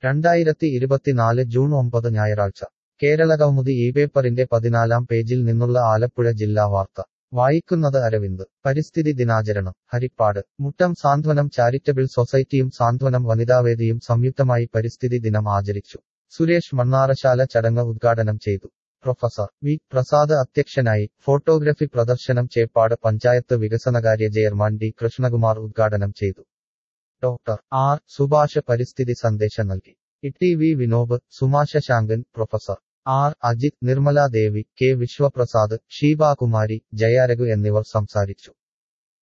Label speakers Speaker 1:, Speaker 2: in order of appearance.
Speaker 1: രണ്ടായിരത്തി ഇരുപത്തിനാല് ജൂൺ ഒമ്പത് ഞായറാഴ്ച കേരളകൗമുദി ഈ പേപ്പറിന്റെ പതിനാലാം പേജിൽ നിന്നുള്ള ആലപ്പുഴ ജില്ലാ വാർത്ത വായിക്കുന്നത് അരവിന്ദ് പരിസ്ഥിതി ദിനാചരണം ഹരിപ്പാട് മുട്ടം സാന്ത്വനം ചാരിറ്റബിൾ സൊസൈറ്റിയും സാന്ത്വനം വനിതാവേദിയും സംയുക്തമായി പരിസ്ഥിതി ദിനം ആചരിച്ചു സുരേഷ് മണ്ണാറശാല ചടങ്ങ് ഉദ്ഘാടനം ചെയ്തു പ്രൊഫസർ വി പ്രസാദ് അധ്യക്ഷനായി ഫോട്ടോഗ്രഫി പ്രദർശനം ചേപ്പാട് പഞ്ചായത്ത് വികസനകാര്യ ചെയർമാൻ ഡി കൃഷ്ണകുമാർ ഉദ്ഘാടനം ചെയ്തു ഡോക്ടർ ആർ സുഭാഷ് പരിസ്ഥിതി സന്ദേശം നൽകി ഇ വി വിനോബ് സുമാശ ശാങ്കൻ professor R Ajith Nirmala Devi K Vishwaprasad Sheebakumari Jayaraghu എന്നിവർ സംസാരിച്ചു